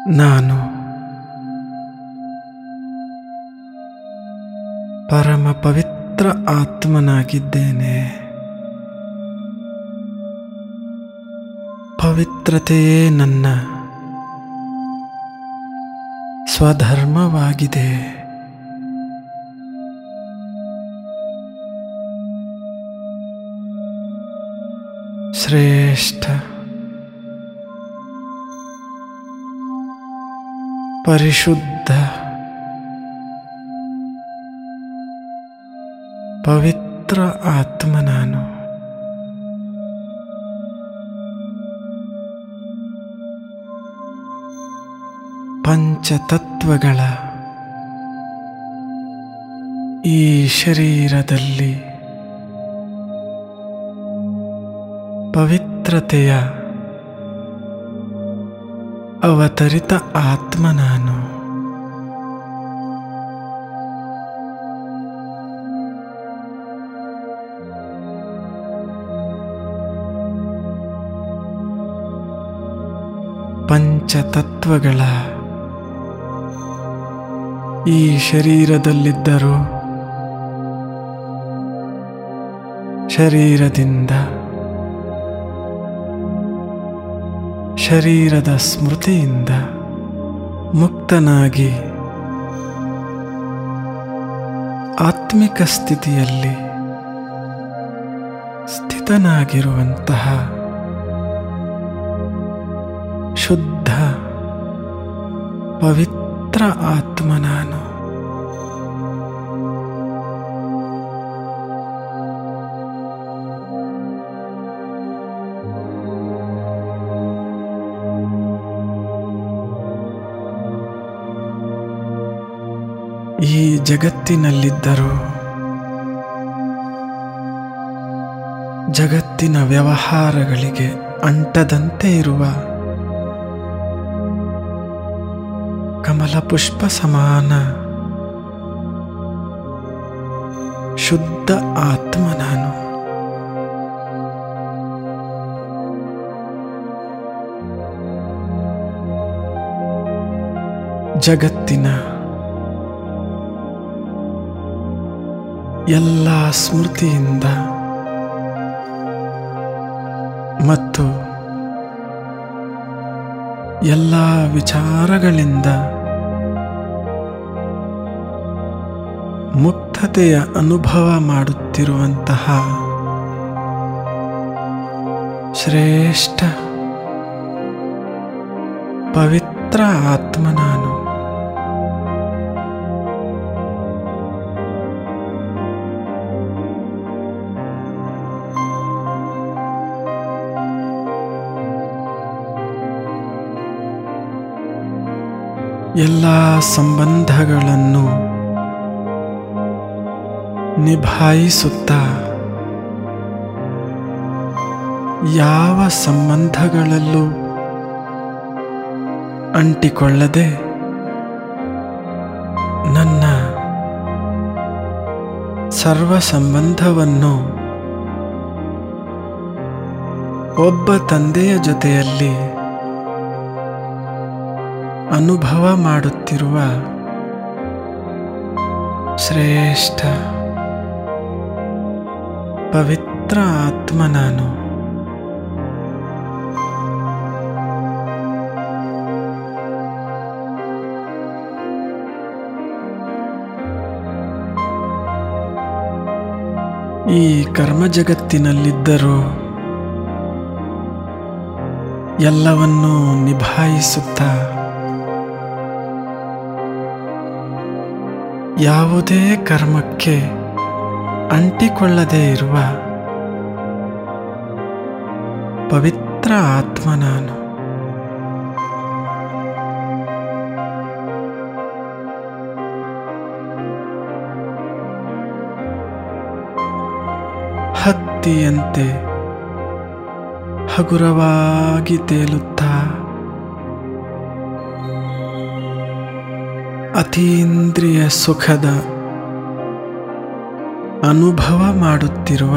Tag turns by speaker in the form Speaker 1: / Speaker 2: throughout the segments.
Speaker 1: ನಾನು ಪರಮ ಪವಿತ್ರ ಆತ್ಮನಾಗಿದ್ದೇನೆ ಪವಿತ್ರತೆಯೇ ನನ್ನ ಸ್ವಧರ್ಮವಾಗಿದೆ ಶ್ರೇಷ್ಠ ಪರಿಶುದ್ಧ ಪವಿತ್ರ ಆತ್ಮ ನಾನು ಪಂಚತತ್ವಗಳ ಈ ಶರೀರದಲ್ಲಿ ಪವಿತ್ರತೆಯ ಅವತರಿತ ಆತ್ಮ ನಾನು ಪಂಚತತ್ವಗಳ ಈ ಶರೀರದಲ್ಲಿದ್ದರೂ ಶರೀರದಿಂದ ಶರೀರದ ಸ್ಮೃತಿಯಿಂದ ಮುಕ್ತನಾಗಿ ಆತ್ಮಿಕ ಸ್ಥಿತಿಯಲ್ಲಿ ಸ್ಥಿತನಾಗಿರುವಂತಹ ಶುದ್ಧ ಪವಿತ್ರ ಆತ್ಮ ನಾನು ಈ ಜಗತ್ತಿನಲ್ಲಿದ್ದರೂ ಜಗತ್ತಿನ ವ್ಯವಹಾರಗಳಿಗೆ ಅಂಟದಂತೆ ಇರುವ ಕಮಲ ಪುಷ್ಪ ಸಮಾನ ಶುದ್ಧ ಆತ್ಮ ನಾನು ಜಗತ್ತಿನ ಎಲ್ಲ ಸ್ಮೃತಿಯಿಂದ ಮತ್ತು ಎಲ್ಲ ವಿಚಾರಗಳಿಂದ ಮುಕ್ತತೆಯ ಅನುಭವ ಮಾಡುತ್ತಿರುವಂತಹ ಶ್ರೇಷ್ಠ ಪವಿತ್ರ ಆತ್ಮ ನಾನು ಎಲ್ಲ ಸಂಬಂಧಗಳನ್ನು ನಿಭಾಯಿಸುತ್ತಾ ಯಾವ ಸಂಬಂಧಗಳಲ್ಲೂ ಅಂಟಿಕೊಳ್ಳದೆ ನನ್ನ ಸರ್ವ ಸಂಬಂಧವನ್ನು ಒಬ್ಬ ತಂದೆಯ ಜೊತೆಯಲ್ಲಿ ಅನುಭವ ಮಾಡುತ್ತಿರುವ ಶ್ರೇಷ್ಠ ಪವಿತ್ರ ಆತ್ಮ ನಾನು ಈ ಕರ್ಮ ಜಗತ್ತಿನಲ್ಲಿದ್ದರೂ ಎಲ್ಲವನ್ನೂ ನಿಭಾಯಿಸುತ್ತಾ ಯಾವುದೇ ಕರ್ಮಕ್ಕೆ ಅಂಟಿಕೊಳ್ಳದೇ ಇರುವ ಪವಿತ್ರ ಆತ್ಮ ನಾನು ಹತ್ತಿಯಂತೆ ಹಗುರವಾಗಿ ತೇಲುತ್ತಾ ಅತೀಂದ್ರಿಯ ಸುಖದ ಅನುಭವ ಮಾಡುತ್ತಿರುವ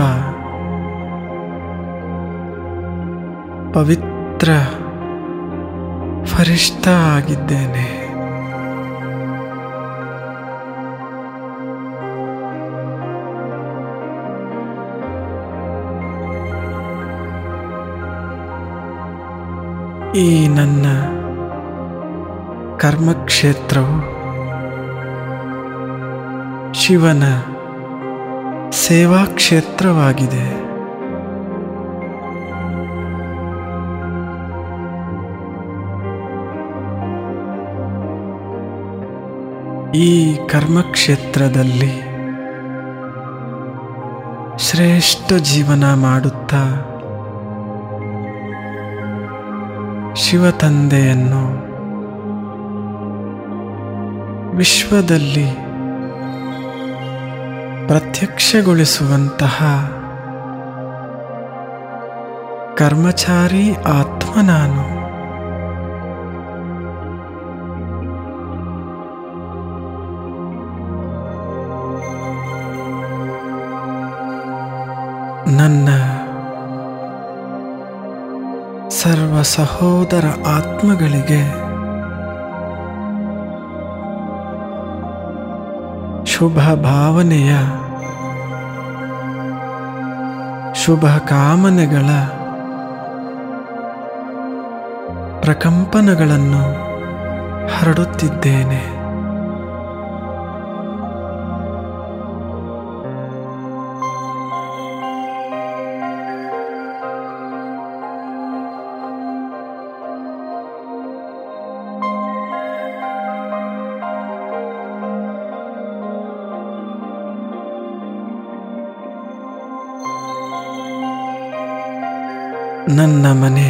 Speaker 1: ಪವಿತ್ರ ಫರಿಷ್ಠ ಆಗಿದ್ದೇನೆ ಈ ನನ್ನ ಕರ್ಮಕ್ಷೇತ್ರವು ಶಿವನ ಸೇವಾ ಕ್ಷೇತ್ರವಾಗಿದೆ ಈ ಕರ್ಮಕ್ಷೇತ್ರದಲ್ಲಿ ಶ್ರೇಷ್ಠ ಜೀವನ ಮಾಡುತ್ತಾ ಶಿವತಂದೆಯನ್ನು ವಿಶ್ವದಲ್ಲಿ ಪ್ರತ್ಯಕ್ಷಗೊಳಿಸುವಂತಹ ಕರ್ಮಚಾರಿ ಆತ್ಮ ನಾನು ನನ್ನ ಸರ್ವ ಸಹೋದರ ಆತ್ಮಗಳಿಗೆ ಶುಭ ಭಾವನೆಯ ಶುಭ ಕಾಮನೆಗಳ ಪ್ರಕಂಪನಗಳನ್ನು ಹರಡುತ್ತಿದ್ದೇನೆ ನನ್ನ ಮನೆ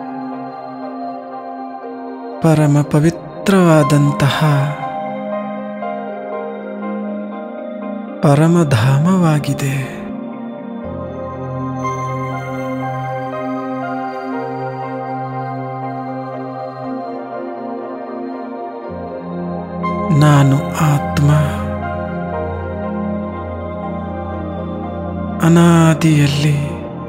Speaker 1: ಪರಮ ಪವಿತ್ರವಾದಂತಹ ಪರಮಧಾಮವಾಗಿದೆ ನಾನು ಆತ್ಮ ಅನಾದಿಯಲ್ಲಿ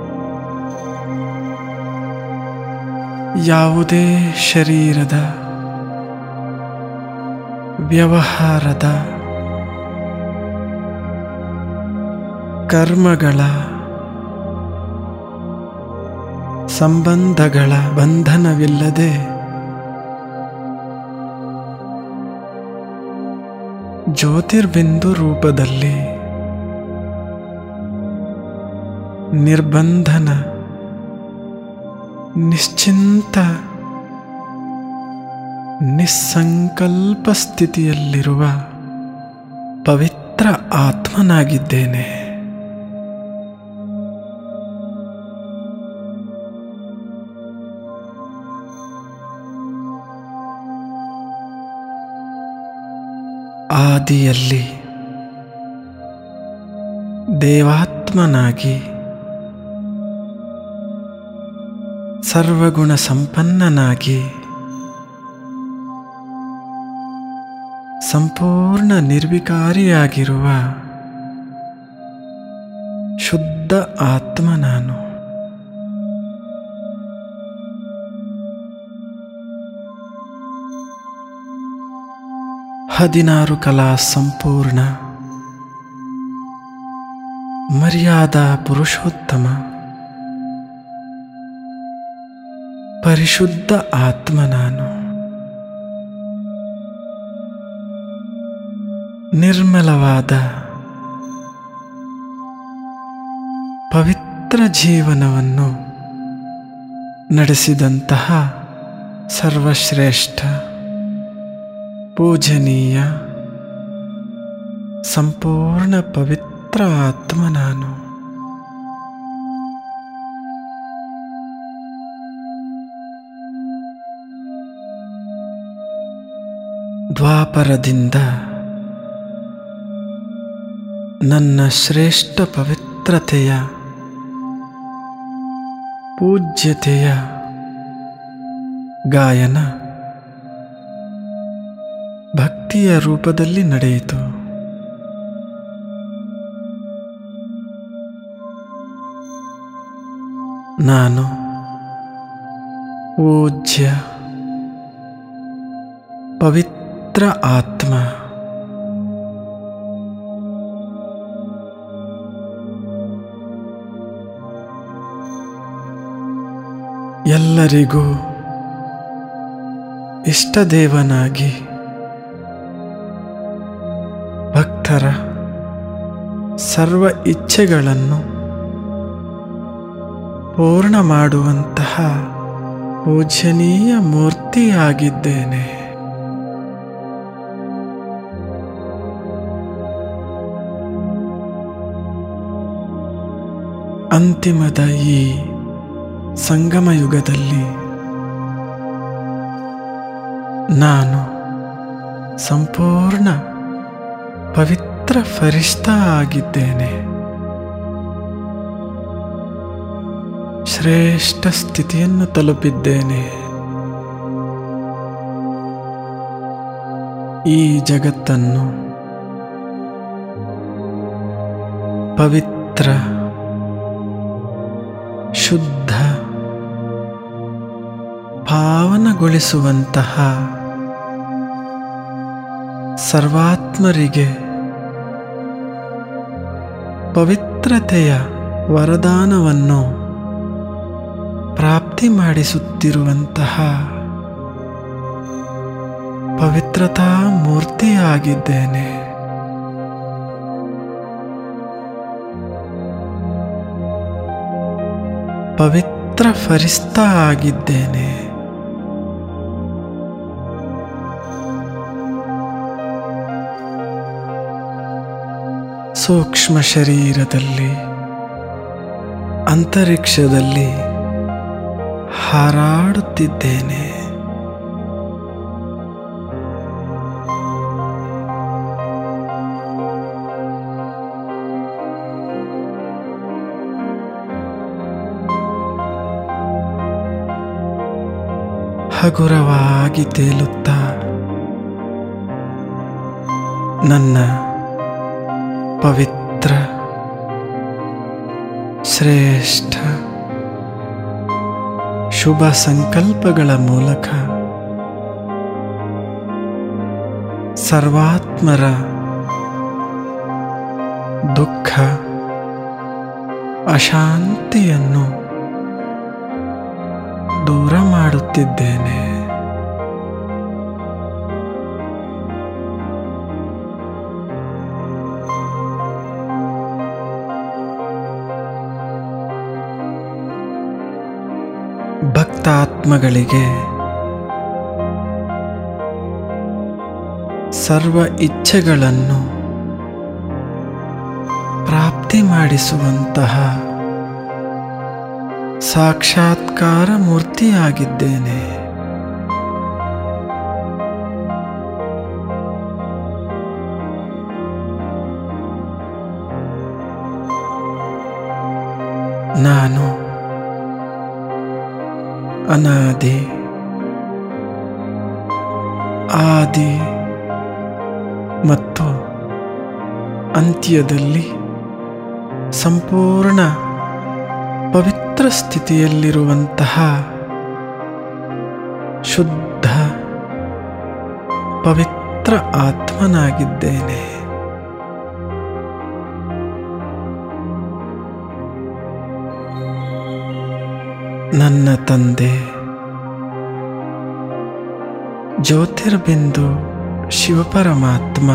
Speaker 1: ಯಾವುದೇ ಶರೀರದ ವ್ಯವಹಾರದ ಕರ್ಮಗಳ ಸಂಬಂಧಗಳ ಬಂಧನವಿಲ್ಲದೆ ಜ್ಯೋತಿರ್ಬಿಂದು ರೂಪದಲ್ಲಿ ನಿರ್ಬಂಧನ ನಿಶ್ಚಿಂತ ನಿಸ್ಸಂಕಲ್ಪ ಸ್ಥಿತಿಯಲ್ಲಿರುವ ಪವಿತ್ರ ಆತ್ಮನಾಗಿದ್ದೇನೆ ಆದಿಯಲ್ಲಿ ದೇವಾತ್ಮನಾಗಿ ಸರ್ವಗುಣ ಸಂಪನ್ನನಾಗಿ ಸಂಪೂರ್ಣ ನಿರ್ವಿಕಾರಿಯಾಗಿರುವ ಶುದ್ಧ ಆತ್ಮ ನಾನು ಹದಿನಾರು ಕಲಾ ಸಂಪೂರ್ಣ ಮರ್ಯಾದಾ ಪುರುಷೋತ್ತಮ ಪರಿಶುದ್ಧ ಆತ್ಮ ನಾನು ನಿರ್ಮಲವಾದ ಪವಿತ್ರ ಜೀವನವನ್ನು ನಡೆಸಿದಂತಹ ಸರ್ವಶ್ರೇಷ್ಠ ಪೂಜನೀಯ ಸಂಪೂರ್ಣ ಪವಿತ್ರ ಆತ್ಮ ನಾನು ದ್ವಾಪರದಿಂದ ನನ್ನ ಶ್ರೇಷ್ಠ ಪವಿತ್ರತೆಯ ಪೂಜ್ಯತೆಯ ಗಾಯನ ಭಕ್ತಿಯ ರೂಪದಲ್ಲಿ ನಡೆಯಿತು ನಾನು ಪೂಜ್ಯ ಪವಿತ್ರ ಆತ್ಮ ಎಲ್ಲರಿಗೂ ಇಷ್ಟದೇವನಾಗಿ ಭಕ್ತರ ಸರ್ವ ಇಚ್ಛೆಗಳನ್ನು ಪೂರ್ಣ ಮಾಡುವಂತಹ ಪೂಜನೀಯ ಮೂರ್ತಿಯಾಗಿದ್ದೇನೆ ಅಂತಿಮದ ಈ ಸಂಗಮ ಯುಗದಲ್ಲಿ ನಾನು ಸಂಪೂರ್ಣ ಪವಿತ್ರ ಫರಿಷ್ಠ ಆಗಿದ್ದೇನೆ ಶ್ರೇಷ್ಠ ಸ್ಥಿತಿಯನ್ನು ತಲುಪಿದ್ದೇನೆ ಈ ಜಗತ್ತನ್ನು ಪವಿತ್ರ ಶುದ್ಧ ಪಾವನಗೊಳಿಸುವಂತಹ ಸರ್ವಾತ್ಮರಿಗೆ ಪವಿತ್ರತೆಯ ವರದಾನವನ್ನು ಪ್ರಾಪ್ತಿ ಮಾಡಿಸುತ್ತಿರುವಂತಹ ಪವಿತ್ರತಾ ಮೂರ್ತಿಯಾಗಿದ್ದೇನೆ ಪವಿತ್ರ ಫರಿಸ್ತ ಆಗಿದ್ದೇನೆ ಸೂಕ್ಷ್ಮ ಶರೀರದಲ್ಲಿ ಅಂತರಿಕ್ಷದಲ್ಲಿ ಹಾರಾಡುತ್ತಿದ್ದೇನೆ ಹಗುರವಾಗಿ ತೇಲುತ್ತಾ ನನ್ನ ಪವಿತ್ರ ಶ್ರೇಷ್ಠ ಶುಭ ಸಂಕಲ್ಪಗಳ ಮೂಲಕ ಸರ್ವಾತ್ಮರ ದುಃಖ ಅಶಾಂತಿಯನ್ನು ದೂರ ಮಾಡುತ್ತಿದ್ದೇನೆ ಭಕ್ತಾತ್ಮಗಳಿಗೆ ಸರ್ವ ಇಚ್ಛೆಗಳನ್ನು ಪ್ರಾಪ್ತಿ ಮಾಡಿಸುವಂತಹ ಸಾಕ್ಷಾತ್ಕಾರ ಮೂರ್ತಿಯಾಗಿದ್ದೇನೆ ನಾನು ಅನಾದಿ ಆದಿ ಮತ್ತು ಅಂತ್ಯದಲ್ಲಿ ಸಂಪೂರ್ಣ ಪವಿತ್ರ ಸ್ಥಿತಿಯಲ್ಲಿರುವಂತಹ ಶುದ್ಧ ಪವಿತ್ರ ಆತ್ಮನಾಗಿದ್ದೇನೆ ನನ್ನ ತಂದೆ ಜ್ಯೋತಿರ್ಬಿಂದು ಶಿವಪರಮಾತ್ಮ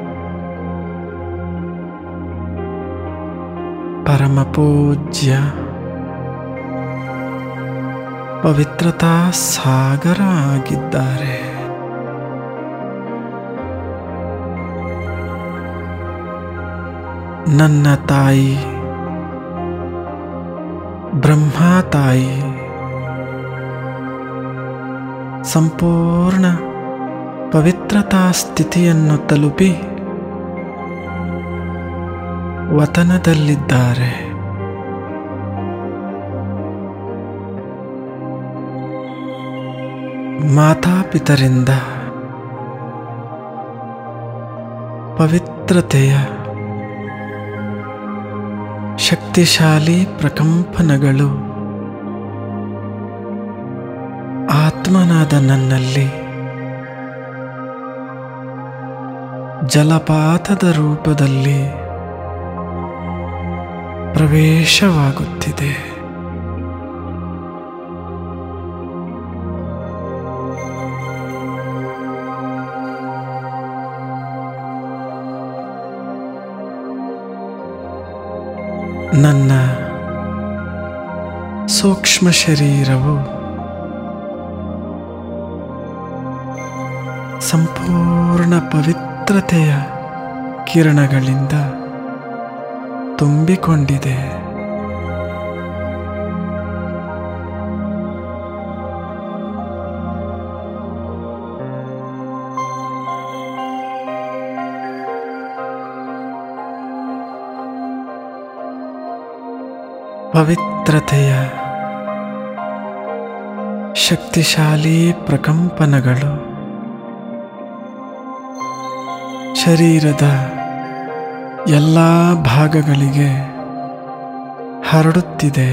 Speaker 1: ಪರಮಪೂಜ್ಯ ಪವಿತ್ರತಾ ಸಾಗರ ಆಗಿದ್ದಾರೆ ನನ್ನ ತಾಯಿ ಬ್ರಹ್ಮ ತಾಯಿ ಸಂಪೂರ್ಣ ಪವಿತ್ರತಾ ಸ್ಥಿತಿಯನ್ನು ತಲುಪಿ ವತನದಲ್ಲಿದ್ದಾರೆ ಮಾತಾಪಿತರಿಂದ ಪವಿತ್ರತೆಯ ಶಕ್ತಿಶಾಲಿ ಪ್ರಕಂಪನಗಳು ಆತ್ಮನಾದ ನನ್ನಲ್ಲಿ ಜಲಪಾತದ ರೂಪದಲ್ಲಿ ಪ್ರವೇಶವಾಗುತ್ತಿದೆ ನನ್ನ ಸೂಕ್ಷ್ಮ ಶರೀರವು ಸಂಪೂರ್ಣ ಪವಿತ್ರತೆಯ ಕಿರಣಗಳಿಂದ ತುಂಬಿಕೊಂಡಿದೆ ಪವಿತ್ರತೆಯ ಶಕ್ತಿಶಾಲಿ ಪ್ರಕಂಪನಗಳು ಶರೀರದ ಎಲ್ಲ ಭಾಗಗಳಿಗೆ ಹರಡುತ್ತಿದೆ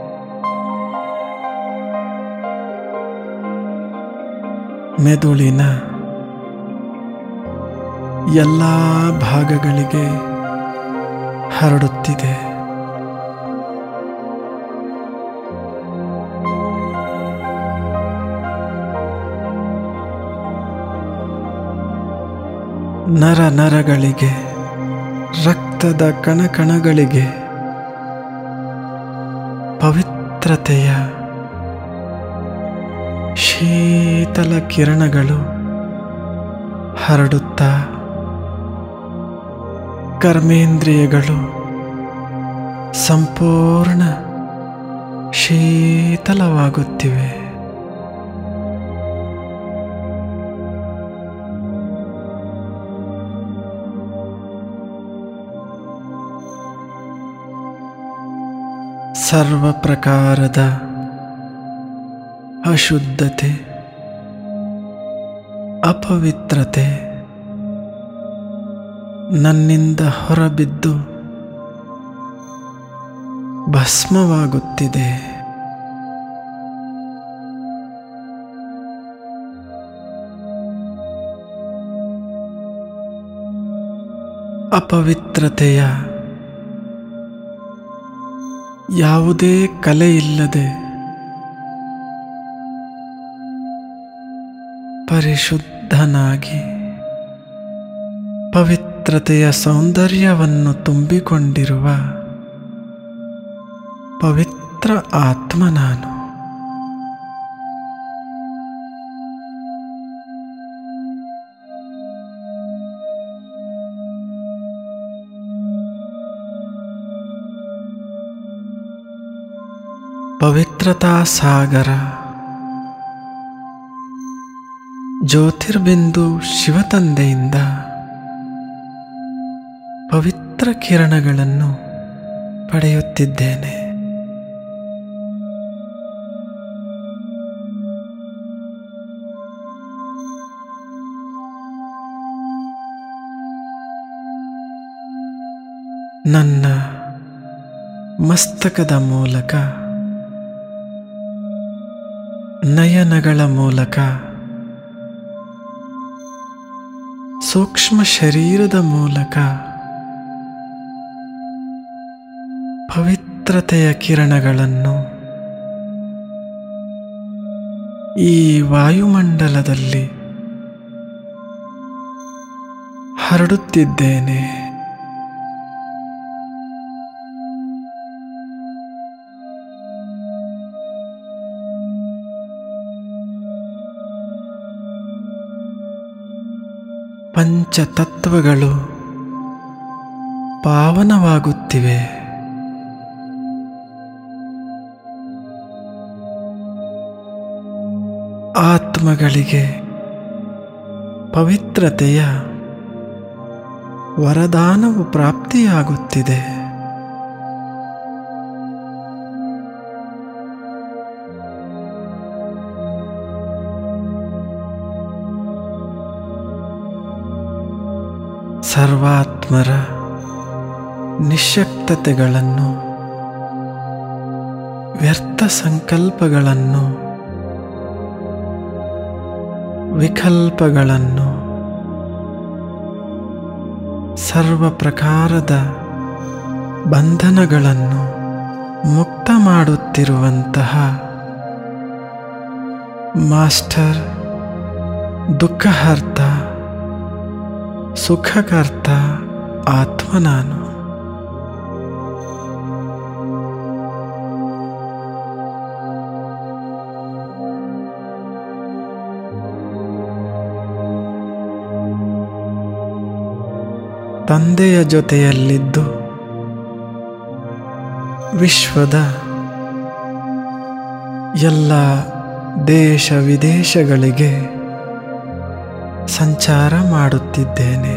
Speaker 1: ಮೆದುಳಿನ ಎಲ್ಲ ಭಾಗಗಳಿಗೆ ಹರಡುತ್ತಿದೆ ನರ ನರಗಳಿಗೆ ರಕ್ತದ ಕಣಕಣಗಳಿಗೆ ಪವಿತ್ರತೆಯ ಶೀತಲ ಕಿರಣಗಳು ಹರಡುತ್ತಾ ಕರ್ಮೇಂದ್ರಿಯಗಳು ಸಂಪೂರ್ಣ ಶೀತಲವಾಗುತ್ತಿವೆ ಸರ್ವ ಪ್ರಕಾರದ ಅಶುದ್ಧತೆ ಅಪವಿತ್ರತೆ ನನ್ನಿಂದ ಹೊರಬಿದ್ದು ಭಸ್ಮವಾಗುತ್ತಿದೆ ಅಪವಿತ್ರತೆಯ ಯಾವುದೇ ಕಲೆಯಿಲ್ಲದೆ ಪರಿಶುದ್ಧನಾಗಿ ಪವಿತ್ರತೆಯ ಸೌಂದರ್ಯವನ್ನು ತುಂಬಿಕೊಂಡಿರುವ ಪವಿತ್ರ ಆತ್ಮ ನಾನು ಪವಿತ್ರತಾ ಸಾಗರ ಜ್ಯೋತಿರ್ಬಿಂದು ಶಿವತಂದೆಯಿಂದ ಪವಿತ್ರ ಕಿರಣಗಳನ್ನು ಪಡೆಯುತ್ತಿದ್ದೇನೆ ನನ್ನ ಮಸ್ತಕದ ಮೂಲಕ ನಯನಗಳ ಮೂಲಕ ಸೂಕ್ಷ್ಮ ಶರೀರದ ಮೂಲಕ ಪವಿತ್ರತೆಯ ಕಿರಣಗಳನ್ನು ಈ ವಾಯುಮಂಡಲದಲ್ಲಿ ಹರಡುತ್ತಿದ್ದೇನೆ ಪಂಚತತ್ವಗಳು ಪಾವನವಾಗುತ್ತಿವೆ ಆತ್ಮಗಳಿಗೆ ಪವಿತ್ರತೆಯ ವರದಾನವು ಪ್ರಾಪ್ತಿಯಾಗುತ್ತಿದೆ ಸರ್ವಾತ್ಮರ ನಿಶ್ಶಕ್ತತೆಗಳನ್ನು ವ್ಯರ್ಥ ಸಂಕಲ್ಪಗಳನ್ನು ವಿಕಲ್ಪಗಳನ್ನು ಸರ್ವ ಪ್ರಕಾರದ ಬಂಧನಗಳನ್ನು ಮುಕ್ತ ಮಾಡುತ್ತಿರುವಂತಹ ಮಾಸ್ಟರ್ ದುಃಖಹರ್ತ ಸುಖಕರ್ತ ಆತ್ಮ ನಾನು ತಂದೆಯ ಜೊತೆಯಲ್ಲಿದ್ದು ವಿಶ್ವದ ಎಲ್ಲ ದೇಶ ವಿದೇಶಗಳಿಗೆ ಸಂಚಾರ ಮಾಡುತ್ತಿದ್ದೇನೆ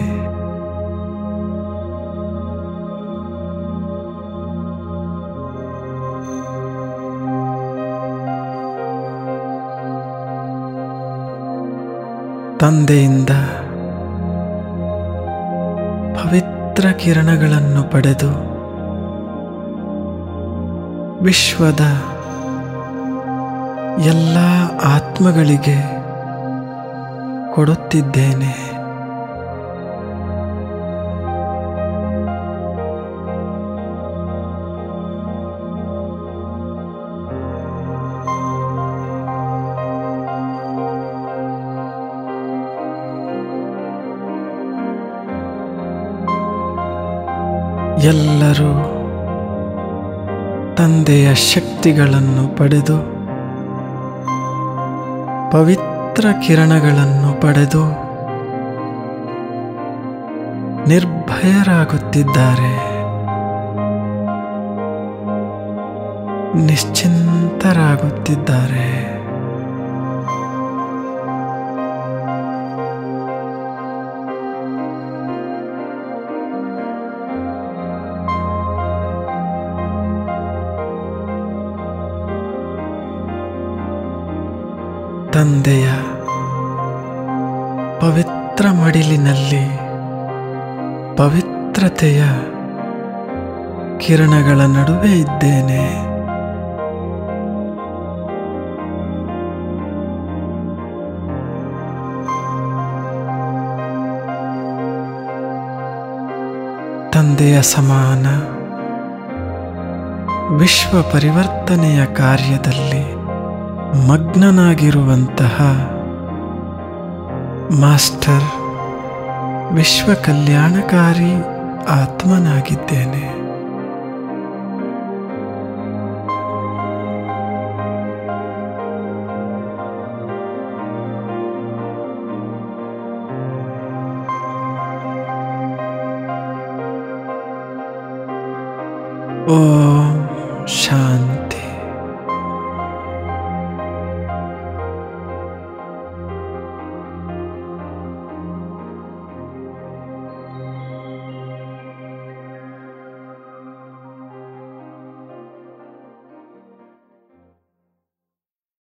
Speaker 1: ತಂದೆಯಿಂದ ಪವಿತ್ರ ಕಿರಣಗಳನ್ನು ಪಡೆದು ವಿಶ್ವದ ಎಲ್ಲ ಆತ್ಮಗಳಿಗೆ ಕೊಡುತ್ತಿದ್ದೇನೆ ಎಲ್ಲರೂ ತಂದೆಯ ಶಕ್ತಿಗಳನ್ನು ಪಡೆದು ಪವಿತ್ರ ಕಿರಣಗಳನ್ನು ಪಡೆದು ನಿರ್ಭಯರಾಗುತ್ತಿದ್ದಾರೆ ನಿಶ್ಚಿಂತರಾಗುತ್ತಿದ್ದಾರೆ ತಂದೆಯ ಪವಿತ್ರ ಮಡಿಲಿನಲ್ಲಿ ಪವಿತ್ರತೆಯ ಕಿರಣಗಳ ನಡುವೆ ಇದ್ದೇನೆ ತಂದೆಯ ಸಮಾನ ವಿಶ್ವ ಪರಿವರ್ತನೆಯ ಕಾರ್ಯದಲ್ಲಿ ಮಗ್ನನಾಗಿರುವಂತಹ ಮಾಸ್ಟರ್ ವಿಶ್ವ ಕಲ್ಯಾಣಕಾರಿ ಆತ್ಮನಾಗಿದ್ದೇನೆ ಓಂ ಶಾಂತಿ